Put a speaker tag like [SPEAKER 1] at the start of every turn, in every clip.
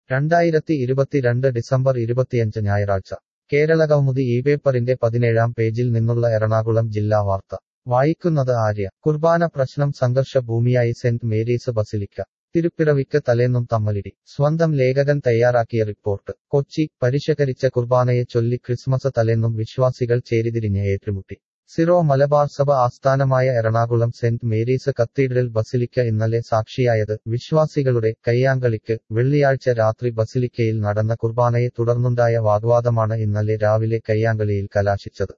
[SPEAKER 1] രണ്ടായിരത്തി ഇരുപത്തിരണ്ട് ഡിസംബർ ഇരുപത്തിയഞ്ച് ഞായറാഴ്ച കേരളകൗമുദി ഈ പേപ്പറിന്റെ പതിനേഴാം പേജിൽ നിന്നുള്ള എറണാകുളം ജില്ലാ വാർത്ത വായിക്കുന്നത് ആര്യ കുർബാന പ്രശ്നം സംഘർഷ ഭൂമിയായി സെന്റ് മേരീസ് ബസിലിക്ക തിരുപ്പിറവിക്ക് തലേന്നും തമ്മലിടി സ്വന്തം ലേഖകൻ തയ്യാറാക്കിയ റിപ്പോർട്ട് കൊച്ചി പരിഷ്കരിച്ച കുർബാനയെ ചൊല്ലി ക്രിസ്മസ് തലേന്നും വിശ്വാസികൾ ചേരിതിരിഞ്ഞ് ഏറ്റുമുട്ടി സിറോ മലബാർ സഭ ആസ്ഥാനമായ Ernakulam Saint Mary's cathedral basilica ഇന്നലെ സാക്ഷിയായത് വിശ്വാസികളുടെ കയ്യാങ്കളിക്ക് വെള്ളിയാഴ്ച രാത്രി ബസിലിക്കയിൽ നടന്ന കുർബാനയെ തുടർന്നുണ്ടായ വാഗ്വാദമാണ് ഇന്നലെ രാവിലെ കയ്യാങ്കളിയിൽ കലാശിച്ചത്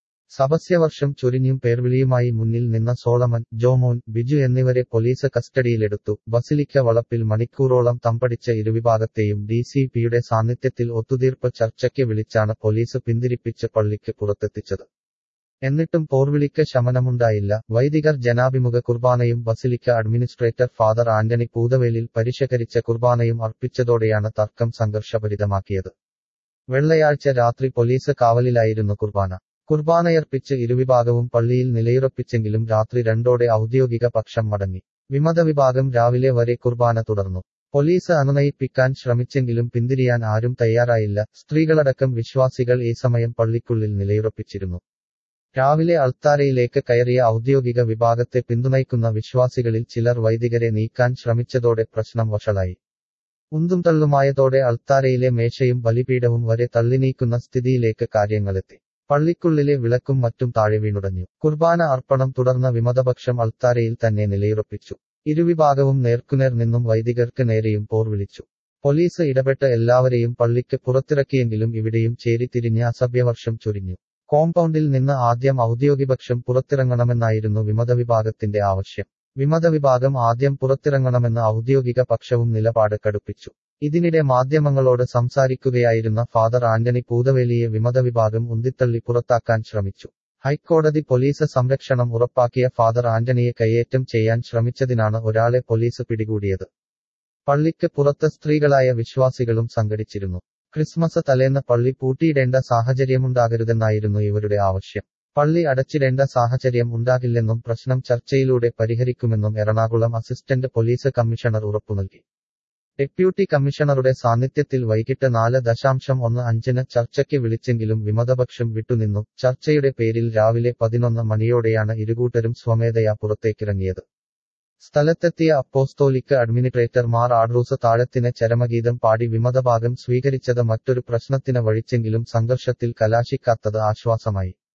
[SPEAKER 1] സപസ്യവർഷം ചൊരിഞ്ഞും പേർവിളിയുമായി മുന്നിൽ നിന്ന സോളമൻ ജോമോൻ ബിജു എന്നിവരെ പോലീസ് കസ്റ്റഡിയിലെടുത്തു ബസിലിക്ക വളപ്പിൽ മണിക്കൂറോളം തമ്പടിച്ച ഇരുവിഭാഗത്തെയും ഡി സി പിയുടെ സാന്നിധ്യത്തിൽ ഒത്തുതീർപ്പ് ചർച്ചയ്ക്ക് വിളിച്ചാണ് പോലീസ് പിന്തിരിപ്പിച്ച് പള്ളിക്ക് പുറത്തെത്തിച്ചത് എന്നിട്ടും പോർവിളിക്ക് ശമനമുണ്ടായില്ല വൈദികർ ജനാഭിമുഖ കുർബാനയും basilica administrator father Antony Poothavelil പരിഷ്കരിച്ച കുർബാനയും അർപ്പിച്ചതോടെയാണ് തർക്കം സംഘർഷഭരിതമാക്കിയത് വെള്ളിയാഴ്ച രാത്രി പോലീസ് കാവലിലായിരുന്നു കുർബാന കുർബാനയർപ്പിച്ച് ഇരുവിഭാഗവും പള്ളിയിൽ നിലയുറപ്പിച്ചെങ്കിലും രാത്രി രണ്ടോടെ ഔദ്യോഗിക പക്ഷം മടങ്ങി വിമതവിഭാഗം രാവിലെ വരെ കുർബാന തുടർന്നു പോലീസ് അനുനയിപ്പിക്കാൻ ശ്രമിച്ചെങ്കിലും പിന്തിരിയാൻ ആരും തയ്യാറായില്ല സ്ത്രീകളടക്കം വിശ്വാസികൾ ഈ സമയം പള്ളിക്കുള്ളിൽ നിലയുറപ്പിച്ചിരുന്നു രാവിലെ അൾത്താരയിലേക്ക് കയറിയ ഔദ്യോഗിക വിഭാഗത്തെ പിന്തുണയ്ക്കുന്ന വിശ്വാസികളിൽ ചിലർ വൈദികരെ നീക്കാൻ ശ്രമിച്ചതോടെ പ്രശ്നം വഷളായി ഉന്തും തള്ളുമായതോടെ അൾത്താരയിലെ മേശയും ബലിപീഠവും വരെ തള്ളിനീക്കുന്ന സ്ഥിതിയിലേക്ക് കാര്യങ്ങളെത്തി പള്ളിക്കുള്ളിലെ വിളക്കും മറ്റും താഴെ വീണുടഞ്ഞു കുർബാന അർപ്പണം തുടർന്ന വിമതപക്ഷം അൾത്താരയിൽ തന്നെ നിലയുറപ്പിച്ചു ഇരുവിഭാഗവും നേർക്കുനേർ നിന്നും വൈദികർക്ക് നേരെയും പോർ വിളിച്ചു പോലീസ് ഇടപെട്ട് എല്ലാവരെയും പള്ളിക്ക് പുറത്തിറക്കിയെങ്കിലും ഇവിടെയും ചേരിതിരിഞ്ഞ് അസഭ്യവർഷം ചൊരിഞ്ഞു കോമ്പൗണ്ടിൽ നിന്ന് ആദ്യം ഔദ്യോഗിപക്ഷം പുറത്തിറങ്ങണമെന്നായിരുന്നു വിമതവിഭാഗത്തിന്റെ ആവശ്യം വിമതവിഭാഗം ആദ്യം പുറത്തിറങ്ങണമെന്ന് ഔദ്യോഗിക പക്ഷവും നിലപാട് കടുപ്പിച്ചു ഇതിനിടെ മാധ്യമങ്ങളോട് സംസാരിക്കുകയായിരുന്ന ഫാദർ ആന്റണി പൂതവേലിയെ വിമതവിഭാഗം ഉന്തിത്തള്ളി പുറത്താക്കാൻ ശ്രമിച്ചു ഹൈക്കോടതി പോലീസ് സംരക്ഷണം ഉറപ്പാക്കിയ ഫാദർ ആന്റണിയെ കയ്യേറ്റം ചെയ്യാൻ ശ്രമിച്ചതിനാണ് ഒരാളെ പോലീസ് പിടികൂടിയത് പള്ളിക്ക് പുറത്ത് സ്ത്രീകളായ വിശ്വാസികളും സംഘടിച്ചിരുന്നു ക്രിസ്മസ് തലേന്ന് പള്ളി പൂട്ടിയിടേണ്ട സാഹചര്യമുണ്ടാകരുതെന്നായിരുന്നു ഇവരുടെ ആവശ്യം പള്ളി അടച്ചിടേണ്ട സാഹചര്യം ഉണ്ടാകില്ലെന്നും പ്രശ്നം ചർച്ചയിലൂടെ പരിഹരിക്കുമെന്നും എറണാകുളം അസിസ്റ്റന്റ് പോലീസ് കമ്മീഷണർ ഉറപ്പു നൽകി ഡെപ്യൂട്ടി കമ്മീഷണറുടെ സാന്നിധ്യത്തിൽ വൈകിട്ട് നാല് ദശാംശം ഒന്ന് അഞ്ചിന് ചർച്ചയ്ക്ക് വിളിച്ചെങ്കിലും വിമതപക്ഷം വിട്ടുനിന്നു ചർച്ചയുടെ പേരിൽ രാവിലെ പതിനൊന്ന് മണിയോടെയാണ് ഇരുകൂട്ടരും സ്വമേധയാ പുറത്തേക്കിറങ്ങിയത് സ്ഥലത്തെത്തിയ അപ്പോസ്തോലിക്ക് അഡ്മിനിട്രേറ്റർ മാർ ആഡ്രൂസ് താഴത്തിന് ചരമഗീതം പാടി വിമതഭാഗം സ്വീകരിച്ചത് മറ്റൊരു പ്രശ്നത്തിന് വഴിച്ചെങ്കിലും സംഘർഷത്തിൽ കലാശിക്കാത്തത് ആശ്വാസമായി